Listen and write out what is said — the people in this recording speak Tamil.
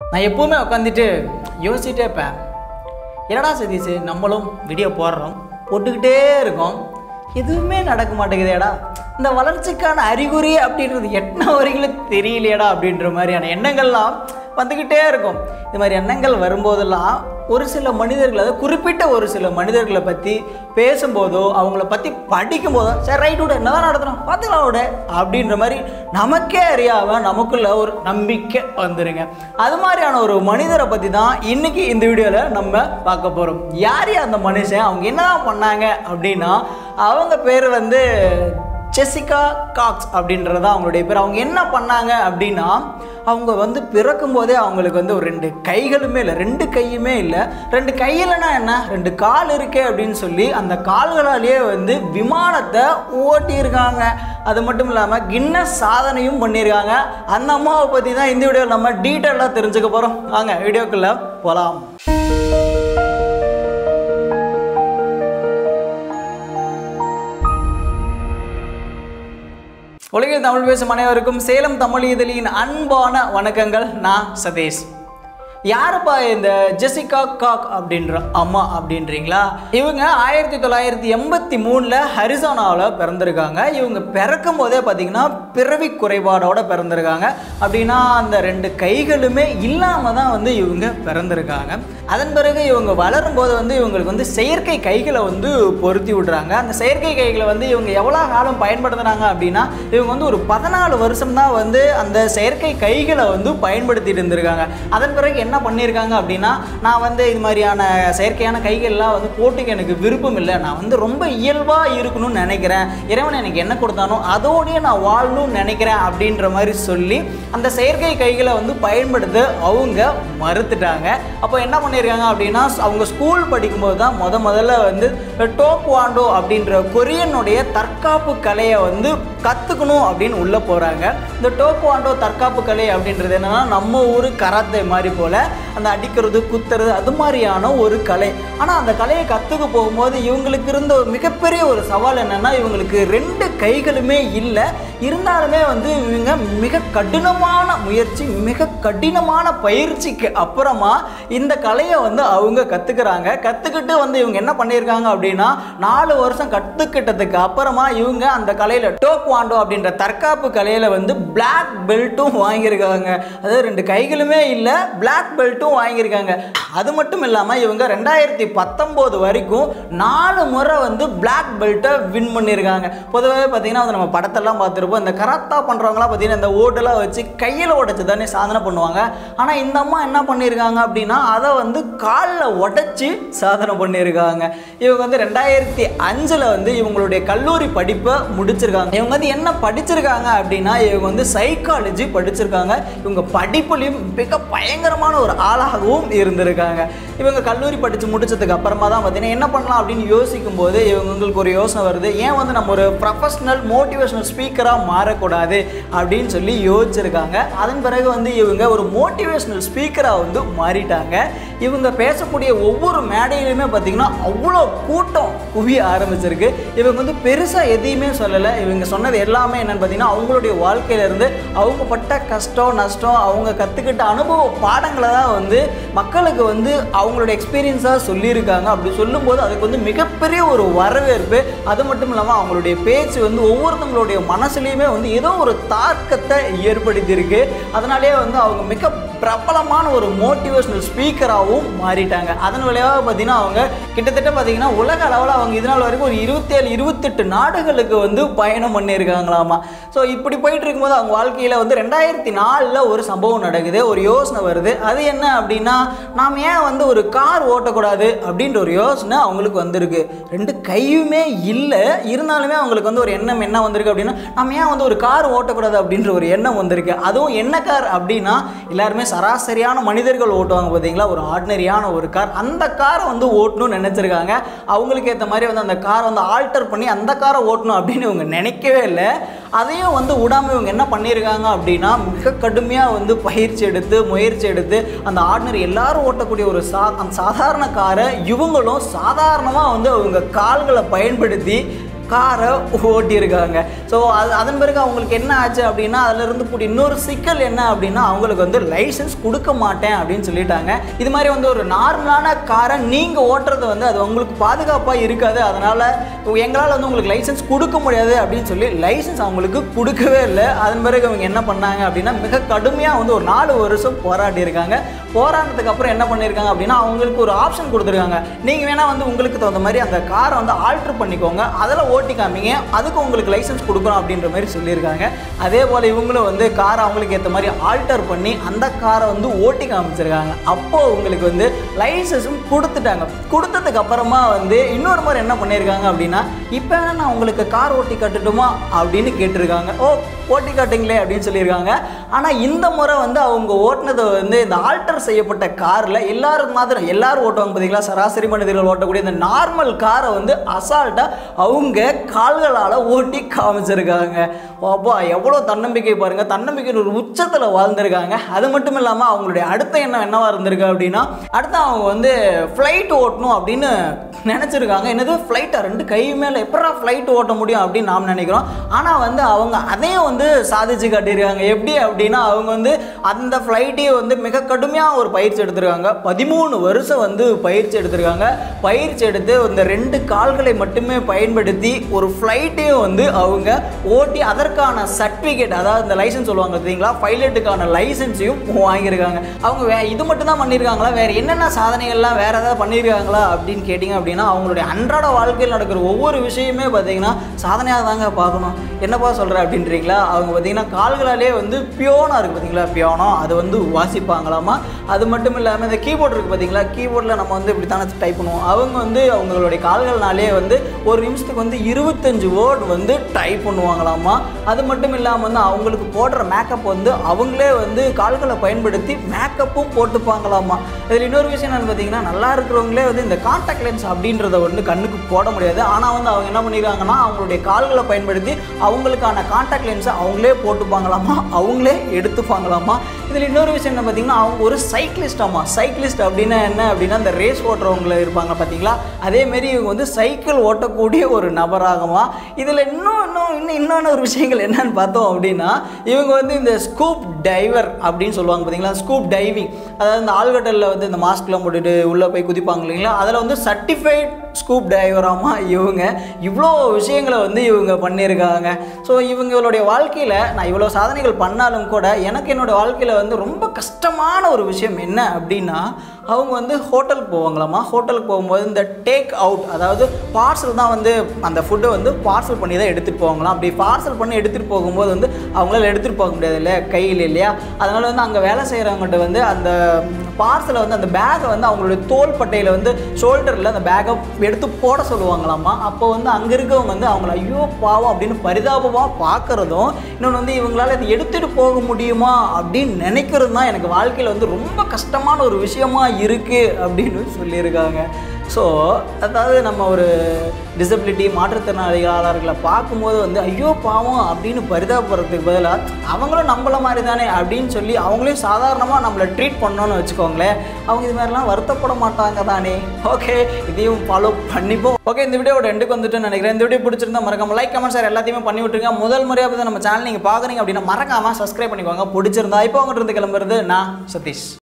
நான் எப்பவுமே உட்காந்துட்டு யோசிச்சுட்டே இருப்பேன் என்னடா சதீஷ் நம்மளும் வீடியோ போடுறோம் போட்டுக்கிட்டே இருக்கோம் எதுவுமே நடக்க மாட்டேங்குதேடா இந்த வளர்ச்சிக்கான அறிகுறி அப்படின்றது எத்தனை வரைக்கும் தெரியலையேடா அப்படின்ற மாதிரியான எண்ணங்கள்லாம் வந்துக்கிட்டே இருக்கும் இந்த மாதிரி எண்ணங்கள் வரும்போதெல்லாம் ஒரு சில மனிதர்கள் அதாவது குறிப்பிட்ட ஒரு சில மனிதர்களை பற்றி பேசும்போதோ அவங்கள பற்றி படிக்கும்போதோ சரி ரைட் விட என்ன தான் நடத்தணும் பார்த்துக்கலாம் விட அப்படின்ற மாதிரி நமக்கே அறியாமல் நமக்குள்ள ஒரு நம்பிக்கை வந்துருங்க அது மாதிரியான ஒரு மனிதரை பற்றி தான் இன்னைக்கு இந்த வீடியோவில் நம்ம பார்க்க போகிறோம் யார் அந்த மனுஷன் அவங்க என்னதான் பண்ணாங்க அப்படின்னா அவங்க பேர் வந்து ஜெசிகா காக்ஸ் அப்படின்றது தான் அவங்களுடைய பேர் அவங்க என்ன பண்ணாங்க அப்படின்னா அவங்க வந்து பிறக்கும் போதே அவங்களுக்கு வந்து ஒரு ரெண்டு கைகளுமே இல்லை ரெண்டு கையுமே இல்லை ரெண்டு கையிலனா என்ன ரெண்டு கால் இருக்கே அப்படின்னு சொல்லி அந்த கால்களாலேயே வந்து விமானத்தை ஓட்டியிருக்காங்க அது மட்டும் இல்லாமல் கின்னஸ் சாதனையும் பண்ணியிருக்காங்க அந்த அம்மாவை பற்றி தான் இந்த வீடியோவில் நம்ம டீட்டெயிலாக தெரிஞ்சுக்க போகிறோம் வாங்க வீடியோக்குள்ளே போகலாம் உலகில் தமிழ் பேசும் அனைவருக்கும் சேலம் தமிழ் இதழியின் அன்பான வணக்கங்கள் நான் சதீஷ் யாருப்பா இந்த ஜெசிகா காக் அப்படின்ற அம்மா அப்படின்றீங்களா இவங்க ஆயிரத்தி தொள்ளாயிரத்தி எண்பத்தி மூணில் ஹரிசானாவில் பிறந்திருக்காங்க இவங்க பிறக்கும் போதே பார்த்தீங்கன்னா பிறவி குறைபாடோட பிறந்திருக்காங்க அப்படின்னா அந்த ரெண்டு கைகளுமே இல்லாமல் தான் வந்து இவங்க பிறந்திருக்காங்க அதன் பிறகு இவங்க வளரும் போது வந்து இவங்களுக்கு வந்து செயற்கை கைகளை வந்து பொருத்தி விடுறாங்க அந்த செயற்கை கைகளை வந்து இவங்க எவ்வளோ காலம் பயன்படுத்துனாங்க அப்படின்னா இவங்க வந்து ஒரு பதினாலு வருஷம் தான் வந்து அந்த செயற்கை கைகளை வந்து பயன்படுத்திட்டு இருந்திருக்காங்க அதன் பிறகு என்ன பண்ணியிருக்காங்க அப்படின்னா நான் வந்து இது மாதிரியான செயற்கையான கைகள்லாம் வந்து போட்டுக்க எனக்கு விருப்பம் இல்லை நான் வந்து ரொம்ப இயல்பாக இருக்கணும்னு நினைக்கிறேன் இறைவன் எனக்கு என்ன கொடுத்தானோ அதோடய நான் வாழணும்னு நினைக்கிறேன் அப்படின்ற மாதிரி சொல்லி அந்த செயற்கை கைகளை வந்து பயன்படுத்த அவங்க மறுத்துட்டாங்க அப்போ என்ன பண்ணியிருக்காங்க அப்படின்னா அவங்க ஸ்கூல் படிக்கும்போது தான் முத முதல்ல வந்து டோக் வாண்டோ அப்படின்ற கொரியனுடைய தற்காப்பு கலையை வந்து கற்றுக்கணும் அப்படின்னு உள்ளே போகிறாங்க இந்த டோக் வாண்டோ தற்காப்பு கலை அப்படின்றது என்னன்னா நம்ம ஊர் கராத்தே மாதிரி போல் அந்த அடிக்கிறது குத்துறது அது மாதிரியான ஒரு கலை ஆனால் அந்த கலையை கற்றுக்க போகும்போது இவங்களுக்கு இருந்த ஒரு மிகப்பெரிய ஒரு சவால் என்னென்னா இவங்களுக்கு ரெண்டு கைகளுமே இல்லை இருந்தாலுமே வந்து இவங்க மிக கடினமான முயற்சி மிக கடினமான பயிற்சிக்கு அப்புறமா இந்த கலையை வந்து அவங்க கற்றுக்குறாங்க கற்றுக்கிட்டு வந்து இவங்க என்ன பண்ணியிருக்காங்க அப்படின்னா நாலு வருஷம் கற்றுக்கிட்டதுக்கு அப்புறமா இவங்க அந்த கலையில் டோக் வாண்டோ அப்படின்ற தற்காப்பு கலையில் வந்து பிளாக் பெல்ட்டும் வாங்கியிருக்காங்க அதாவது ரெண்டு கைகளுமே இல்லை பிளாக் பெல்ட்டும் வாங்கியிருக்காங்க அது மட்டும் இல்லாமல் இவங்க ரெண்டாயிரத்தி பத்தொம்போது வரைக்கும் நாலு முறை வந்து பிளாக் பெல்ட்டை வின் பண்ணியிருக்காங்க பொதுவாகவே பார்த்தீங்கன்னா வந்து நம்ம படத்தெல்லாம் பார்த்துருப்போம் இந்த கராத்தா பண்ணுறவங்களாம் பார்த்தீங்கன்னா இந்த ஓட்டெல்லாம் வச்சு கையில் உடைச்சு தானே சாதனை பண்ணுவாங்க ஆனால் இந்த அம்மா என்ன பண்ணியிருக்காங்க அப்படின்னா அதை வந்து காலில் உடைச்சி சாதனை பண்ணியிருக்காங்க இவங்க வந்து ரெண்டாயிரத்தி அஞ்சில் வந்து இவங்களுடைய கல்லூரி படிப்பை முடிச்சிருக்காங்க இவங்க வந்து என்ன படிச்சிருக்காங்க அப்படின்னா இவங்க வந்து சைக்காலஜி படிச்சிருக்காங்க இவங்க படிப்புலையும் மிக பயங்கரமான ஒரு ஆளாகவும் இருந்திருக்காங்க இவங்க கல்லூரி படித்து முடிச்சதுக்கு அப்புறமா தான் பார்த்தீங்கன்னா என்ன பண்ணலாம் அப்படின்னு யோசிக்கும் போது இவங்களுக்கு ஒரு யோசனை வருது ஏன் வந்து நம்ம ஒரு ப்ரொஃபஷனல் மோட்டிவேஷனல் ஸ்பீக்கராக மாறக்கூடாது அப்படின்னு சொல்லி யோசிச்சிருக்காங்க அதன் பிறகு வந்து இவங்க ஒரு மோட்டிவேஷனல் ஸ்பீக்கராக வந்து மாறிட்டாங்க இவங்க பேசக்கூடிய ஒவ்வொரு மேடையிலுமே பார்த்தீங்கன்னா அவ்வளோ கூட்டம் குவிய ஆரம்பிச்சிருக்கு இவங்க வந்து பெருசாக எதையுமே சொல்லலை இவங்க சொன்னது எல்லாமே என்னன்னு பார்த்தீங்கன்னா அவங்களுடைய வாழ்க்கையிலேருந்து அவங்க பட்ட கஷ்டம் நஷ்டம் அவங்க கற்றுக்கிட்ட அனுபவ பாடங்களை தான் வந்து மக்களுக்கு வந்து அவங்களோட எக்ஸ்பீரியன்ஸாக சொல்லியிருக்காங்க அப்படி சொல்லும்போது அதுக்கு வந்து மிகப்பெரிய ஒரு வரவேற்பு அது மட்டும் இல்லாமல் அவங்களுடைய பேச்சு வந்து ஒவ்வொருத்தவங்களுடைய மனசுலையுமே வந்து ஏதோ ஒரு தாக்கத்தை ஏற்படுத்தியிருக்கு அதனாலேயே வந்து அவங்க மிக பிரபலமான ஒரு மோட்டிவேஷனல் ஸ்பீக்கராகவும் மாறிட்டாங்க அதன் விளைவாக பார்த்தீங்கன்னா அவங்க கிட்டத்தட்ட பார்த்தீங்கன்னா உலக அளவில் அவங்க இதனால் வரைக்கும் ஒரு இருபத்தேழு இருபத்தெட்டு நாடுகளுக்கு வந்து பயணம் பண்ணியிருக்காங்களாமா ஸோ இப்படி போயிட்டு இருக்கும்போது அவங்க வாழ்க்கையில் வந்து ரெண்டாயிரத்தி நாலில் ஒரு சம்பவம் நடக்குது ஒரு யோசனை வருது அது என்ன அப்படின்னா நாம் ஏன் வந்து ஒரு கார் ஓட்டக்கூடாது அப்படின்ற ஒரு யோசனை அவங்களுக்கு வந்திருக்கு ரெண்டு கையுமே இல்லை இருந்தாலுமே அவங்களுக்கு வந்து ஒரு எண்ணம் என்ன வந்திருக்கு அப்படின்னா நம்ம ஏன் வந்து ஒரு கார் ஓட்டக்கூடாது அப்படின்ற ஒரு எண்ணம் வந்திருக்கு அதுவும் என்ன கார் அப்படின்னா எல்லாருமே சராசரியான மனிதர்கள் ஓட்டுவாங்க பார்த்தீங்களா ஒரு ஆர்டினரியான ஒரு கார் அந்த காரை வந்து ஓட்டணும்னு நினச்சிருக்காங்க அவங்களுக்கு ஏற்ற மாதிரி வந்து அந்த காரை வந்து ஆல்டர் பண்ணி அந்த காரை ஓட்டணும் அப்படின்னு இவங்க நினைக்கவே இல்லை அதையும் வந்து விடாமல் இவங்க என்ன பண்ணியிருக்காங்க அப்படின்னா மிக கடுமையாக வந்து பயிற்சி எடுத்து முயற்சி எடுத்து அந்த ஆர்டினரி எல்லாரும் ஓட்டக்கூடிய ஒரு சா அந்த சாதாரண காரை இவங்களும் சாதாரணமாக வந்து அவங்க கால்களை பயன்படுத்தி காரை ஓட்டியிருக்காங்க ஸோ அது அதன் பிறகு அவங்களுக்கு என்ன ஆச்சு அப்படின்னா அதிலிருந்து கூடிய இன்னொரு சிக்கல் என்ன அப்படின்னா அவங்களுக்கு வந்து லைசன்ஸ் கொடுக்க மாட்டேன் அப்படின்னு சொல்லிட்டாங்க இது மாதிரி வந்து ஒரு நார்மலான காரை நீங்கள் ஓட்டுறது வந்து அது உங்களுக்கு பாதுகாப்பாக இருக்காது அதனால் எங்களால் வந்து உங்களுக்கு லைசன்ஸ் கொடுக்க முடியாது அப்படின்னு சொல்லி லைசன்ஸ் அவங்களுக்கு கொடுக்கவே இல்லை அதன் பிறகு அவங்க என்ன பண்ணாங்க அப்படின்னா மிக கடுமையாக வந்து ஒரு நாலு வருஷம் போராடி இருக்காங்க போராட்டத்துக்கு அப்புறம் என்ன பண்ணியிருக்காங்க அப்படின்னா அவங்களுக்கு ஒரு ஆப்ஷன் கொடுத்துருக்காங்க நீங்கள் வேணால் வந்து உங்களுக்கு தகுந்த மாதிரி அந்த காரை வந்து ஆல்ட்ரு பண்ணிக்கோங்க அதில் ஓட்டி காமிங்க அதுக்கு உங்களுக்கு லைசன்ஸ் கொடுக்குறோம் அப்படின்ற மாதிரி சொல்லியிருக்காங்க அதே போல் இவங்களும் வந்து காரை அவங்களுக்கு ஏற்ற மாதிரி ஆல்டர் பண்ணி அந்த காரை வந்து ஓட்டி காமிச்சிருக்காங்க அப்போது உங்களுக்கு வந்து லைசன்ஸும் கொடுத்துட்டாங்க கொடுத்ததுக்கு அப்புறமா வந்து இன்னொரு முறை என்ன பண்ணியிருக்காங்க அப்படின்னா இப்போ வேணா நான் உங்களுக்கு கார் ஓட்டி கட்டட்டுமா அப்படின்னு கேட்டிருக்காங்க ஓ ஓட்டி காட்டுங்களே அப்படின்னு சொல்லியிருக்காங்க ஆனால் இந்த முறை வந்து அவங்க ஓட்டினது வந்து இந்த ஆல்டர் செய்யப்பட்ட காரில் எல்லாரும் மாதிரி எல்லாரும் ஓட்டுவாங்க பார்த்தீங்களா சராசரி மனிதர்கள் ஓட்டக்கூடிய இந்த நார்மல் காரை வந்து அசால்ட்டாக அவங்க கால்களால் ஓட்டி காமிச்சிருக்காங்க அப்பா எவ்வளோ தன்னம்பிக்கை பாருங்கள் தன்னம்பிக்கையின் ஒரு உச்சத்தில் வாழ்ந்திருக்காங்க அது மட்டும் இல்லாமல் அவங்களுடைய அடுத்த எண்ணம் என்னவா இருந்திருக்கு அப்படின்னா அடுத்து அவங்க வந்து ஃப்ளைட் ஓட்டணும் அப்படின்னு நினச்சிருக்காங்க என்னது ஃப்ளைட்டை ரெண்டு கை மேலே எப்படா ஃப்ளைட் ஓட்ட முடியும் அப்படின்னு நாம் நினைக்கிறோம் ஆனால் வந்து அவங்க அதையும் வந்து சாதிச்சு காட்டியிருக்காங்க எப்படி அப்படின்னா அவங்க வந்து அந்த ஃப்ளைட்டையும் வந்து மிக கடுமையாக ஒரு பயிற்சி எடுத்திருக்காங்க பதிமூணு வருஷம் வந்து பயிற்சி எடுத்திருக்காங்க பயிற்சி எடுத்து இந்த ரெண்டு கால்களை மட்டுமே பயன்படுத்தி ஒரு ஃப்ளைட்டையும் வந்து அவங்க ஓட்டி அதற்கான சர்டிஃபிகேட் அதாவது இந்த லைசன்ஸ் சொல்லுவாங்க பார்த்தீங்களா பைலட்டுக்கான லைசன்ஸையும் வாங்கியிருக்காங்க அவங்க வே இது மட்டும் தான் பண்ணியிருக்காங்களா வேறு என்னென்ன சாதனைகள்லாம் வேறு ஏதாவது பண்ணியிருக்காங்களா அப்படின்னு கேட்டிங்க அப்படின்னா அவங்களுடைய அன்றாட வாழ்க்கையில் நடக்கிற ஒவ்வொரு விஷயமே பார்த்தீங்கன்னா சாதனையாக தாங்க பார்க்கணும் என்னப்பா சொல்கிற அப்படின்றீங்களா அவங்க பார்த்தீங்கன்னா கால்களாலே வந்து பியோனா இருக்குது பார்த்தீங்களா பியோனோ அது வந்து வாசிப்பாங்களாமா அது மட்டும் இல்லாமல் இந்த கீபோர்டு இருக்குது பார்த்தீங்களா கீபோர்டில் நம்ம வந்து இப்படி தானே டைப் பண்ணுவோம் அவங்க வந்து அவங்களுடைய கால்கள்னாலே வந்து ஒரு நிமிஷத்துக்கு வந்து இருபத்தஞ்சு வேர்ட் வந்து டைப் பண்ணுவாங்களாமா அது மட்டும் இல்லாமல் வந்து அவங்களுக்கு போடுற மேக்கப் வந்து அவங்களே வந்து கால்களை பயன்படுத்தி மேக்கப்பும் போட்டுப்பாங்களாமா இதில் இன்னொரு விஷயம் என்னன்னு பார்த்தீங்கன்னா நல்லா இருக்கிறவங்களே வந்து இந்த கான்டாக்ட் லென்ஸ் அப்படின்றத வந்து கண்ணுக்கு போட முடியாது ஆனால் வந்து அவங்க என்ன பண்ணிருக்காங்கன்னா அவங்களுடைய கால்களை பயன்படுத்தி அவங்களுக்கான கான்டாக்ட் லென்ஸை அவங்களே போட்டுப்பாங்களாமா அவங்களே எடுத்துப்பாங்களாமா இதில் இன்னொரு விஷயம் என்ன பார்த்தீங்கன்னா அவங்க ஒரு சைக்கிளிஸ்டாமா சைக்கிளிஸ்ட் அப்படின்னா என்ன அப்படின்னா இந்த ரேஸ் ஓட்டுறவங்கள இருப்பாங்க பார்த்தீங்களா அதேமாரி இவங்க வந்து சைக்கிள் ஓட்டக்கூடிய ஒரு நபராகமா இதில் இன்னும் இன்னும் இன்னும் இன்னொன்று ஒரு விஷயங்கள் என்னன்னு பார்த்தோம் அப்படின்னா இவங்க வந்து இந்த ஸ்கூப் டைவர் அப்படின்னு சொல்லுவாங்க பார்த்தீங்களா ஸ்கூப் டைவிங் அதாவது இந்த ஆழ்கடலில் வந்து இந்த மாஸ்க்லாம் போட்டுட்டு உள்ளே போய் குதிப்பாங்க இல்லைங்களா அதில் வந்து சர்டிஃபைட் ஸ்கூப் டைவராமா இவங்க இவ்வளோ விஷயங்களை வந்து இவங்க பண்ணியிருக்காங்க ஸோ இவங்களுடைய வாழ்க்கையில் நான் இவ்வளோ சாதனைகள் பண்ணாலும் கூட எனக்கு என்னோடய வாழ்க்கையில் வந்து ரொம்ப கஷ்டமான ஒரு விஷயம் என்ன அப்படின்னா அவங்க வந்து ஹோட்டலுக்கு போவாங்களாமா ஹோட்டலுக்கு போகும்போது இந்த டேக் அவுட் அதாவது பார்சல் தான் வந்து அந்த ஃபுட்டை வந்து பார்சல் பண்ணி தான் எடுத்துகிட்டு போவாங்களாம் அப்படி பார்சல் பண்ணி எடுத்துகிட்டு போகும்போது வந்து அவங்களால எடுத்துகிட்டு போக முடியாது இல்லையா கையில் இல்லையா அதனால் வந்து அங்கே வேலை செய்கிறவங்ககிட்ட வந்து அந்த பார்சலை வந்து அந்த பேக்கை வந்து அவங்களுடைய தோல் பட்டையில் வந்து ஷோல்டரில் அந்த பேக்கை எடுத்து போட சொல்லுவாங்களாமா அப்போ வந்து அங்கே இருக்கவங்க வந்து அவங்கள ஐயோ பாவம் அப்படின்னு பரிதாபமாக பார்க்குறதும் இன்னொன்று வந்து இவங்களால இதை எடுத்துகிட்டு போக முடியுமா அப்படின்னு நினைக்கிறது தான் எனக்கு வாழ்க்கையில் வந்து ரொம்ப கஷ்டமான ஒரு விஷயமா இருக்குது அப்படின்னு சொல்லியிருக்காங்க ஸோ அதாவது நம்ம ஒரு டிசபிலிட்டி மாற்றுத்திறனாளிகளாளர்களை பார்க்கும்போது வந்து ஐயோ பாவம் அப்படின்னு பரிதாபப்படுறதுக்கு பதிலாக அவங்களும் நம்மள மாதிரி தானே அப்படின்னு சொல்லி அவங்களையும் சாதாரணமாக நம்மளை ட்ரீட் பண்ணோன்னு வச்சுக்கோங்களேன் அவங்க இது மாதிரிலாம் வருத்தப்பட மாட்டாங்க தானே ஓகே இதையும் ஃபாலோ பண்ணிப்போம் ஓகே இந்த வீடியோட எண்டுக்கு வந்துட்டு நினைக்கிறேன் இந்த வீடியோ பிடிச்சிருந்தா மறக்காம லைக் கமெண்ட் சார் எல்லாத்தையுமே பண்ணி விட்டுருங்க முதல் முறையாக பார்த்து நம்ம சேனல் நீங்கள் பார்க்குறீங்க அப்படின்னா மறக்காமல் சப்ஸ்கிரைப் பண்ணிக்கோங்க பிடிச்சிருந்தா இப்போ அவங்ககிட்ட இருந்து கிளம்புறது நான் சதீஷ்